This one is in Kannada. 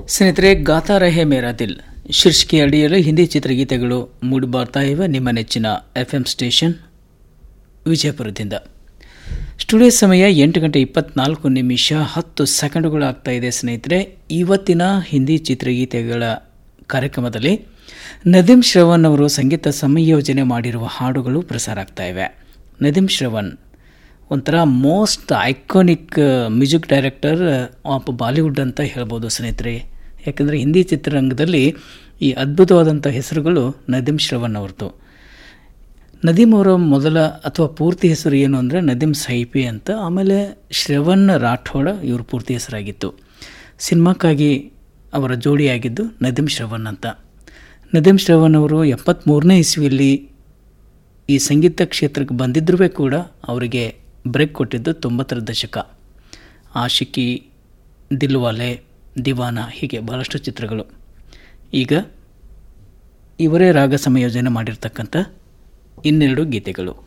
ಸ್ನೇಹಿತರೆ ಗಾತಾ ರಹೆ ಮೇರಾ ದಿಲ್ ಶೀರ್ಷಿಕೆ ಅಡಿಯಲ್ಲಿ ಹಿಂದಿ ಚಿತ್ರಗೀತೆಗಳು ಮೂಡಿ ಬರ್ತಾ ಇವೆ ನಿಮ್ಮ ನೆಚ್ಚಿನ ಎಫ್ ಎಂ ಸ್ಟೇಷನ್ ವಿಜಯಪುರದಿಂದ ಸ್ಟುಡಿಯೋ ಸಮಯ ಎಂಟು ಗಂಟೆ ಇಪ್ಪತ್ನಾಲ್ಕು ನಿಮಿಷ ಹತ್ತು ಸೆಕೆಂಡುಗಳು ಆಗ್ತಾ ಇದೆ ಸ್ನೇಹಿತರೆ ಇವತ್ತಿನ ಹಿಂದಿ ಚಿತ್ರಗೀತೆಗಳ ಕಾರ್ಯಕ್ರಮದಲ್ಲಿ ನದೀಮ್ ಶ್ರವಣ್ ಅವರು ಸಂಗೀತ ಸಂಯೋಜನೆ ಮಾಡಿರುವ ಹಾಡುಗಳು ಪ್ರಸಾರ ಆಗ್ತಾ ಇವೆ ನದೀಮ್ ಶ್ರವಣ್ ಒಂಥರ most iconic music director of Bollywood ಅಂತ ಹೇಳ್ಬೋದು ಸ್ನೇಹಿತರೆ ಯಾಕಂದರೆ ಹಿಂದಿ ಚಿತ್ರರಂಗದಲ್ಲಿ ಈ ಅದ್ಭುತವಾದಂಥ ಹೆಸರುಗಳು ನದೀಮ್ ಶ್ರವಣ್ ಅವ್ರದ್ದು ನದೀಮ್ ಅವರ ಮೊದಲ ಅಥವಾ ಪೂರ್ತಿ ಹೆಸರು ಏನು ಅಂದರೆ ನದೀಮ್ ಸೈಪಿ ಅಂತ ಆಮೇಲೆ ಶ್ರವಣ್ ರಾಠೋಡ ಇವ್ರ ಪೂರ್ತಿ ಹೆಸರಾಗಿತ್ತು ಸಿನಿಮಾಕ್ಕಾಗಿ ಅವರ ಜೋಡಿಯಾಗಿದ್ದು ನದೀಮ್ ಶ್ರವಣ್ ಅಂತ ನದೀಮ್ ಶ್ರವಣ್ ಅವರು ಎಪ್ಪತ್ತ್ಮೂರನೇ ಇಸ್ವಿಯಲ್ಲಿ ಈ ಸಂಗೀತ ಕ್ಷೇತ್ರಕ್ಕೆ ಬಂದಿದ್ರೂ ಕೂಡ ಅವರಿಗೆ ಬ್ರೇಕ್ ಕೊಟ್ಟಿದ್ದು ತೊಂಬತ್ತರ ದಶಕ ಆಶಿಕಿ ದಿಲ್ವಾಲೆ ದಿವಾನ ಹೀಗೆ ಬಹಳಷ್ಟು ಚಿತ್ರಗಳು ಈಗ ಇವರೇ ರಾಗ ಸಂಯೋಜನೆ ಮಾಡಿರ್ತಕ್ಕಂಥ ಇನ್ನೆರಡು ಗೀತೆಗಳು